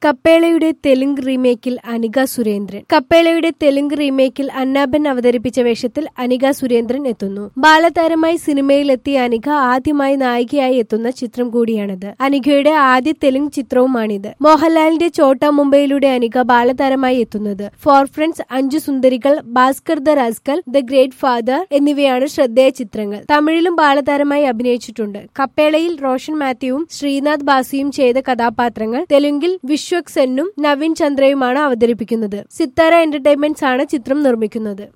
കപ്പേളയുടെ തെലുങ്ക് റീമേക്കിൽ അനിക സുരേന്ദ്രൻ കപ്പേളയുടെ തെലുങ്ക് റീമേക്കിൽ അന്നാബൻ അവതരിപ്പിച്ച വേഷത്തിൽ അനിക സുരേന്ദ്രൻ എത്തുന്നു ബാലതാരമായി സിനിമയിലെത്തിയ അനിക ആദ്യമായി നായികയായി എത്തുന്ന ചിത്രം കൂടിയാണിത് അനികയുടെ ആദ്യ തെലുങ്ക് ചിത്രവുമാണിത് മോഹൻലാലിന്റെ ചോട്ട മുംബൈയിലൂടെ അനിക ബാലതാരമായി എത്തുന്നത് ഫോർ ഫ്രണ്ട്സ് അഞ്ചു സുന്ദരികൾ Bhaskar the rascal the great father എന്നിവയാണ് ശ്രദ്ധേയ ചിത്രങ്ങൾ തമിഴിലും ബാലതാരമായി അഭിനയിച്ചിട്ടുണ്ട് കപ്പേളയിൽ റോഷൻ മാത്യുവും ശ്രീനാഥ് ബാസിയും ചെയ്ത കഥാപാത്രങ്ങൾ തെലുങ്കിൽ വിശ്വക് സെന്നും നവീൻ ചന്ദ്രയുമാണ് അവതരിപ്പിക്കുന്നത് സിത്താര എന്റർടൈൻമെന്റ്സ് ആണ് ചിത്രം നിർമ്മിക്കുന്നത്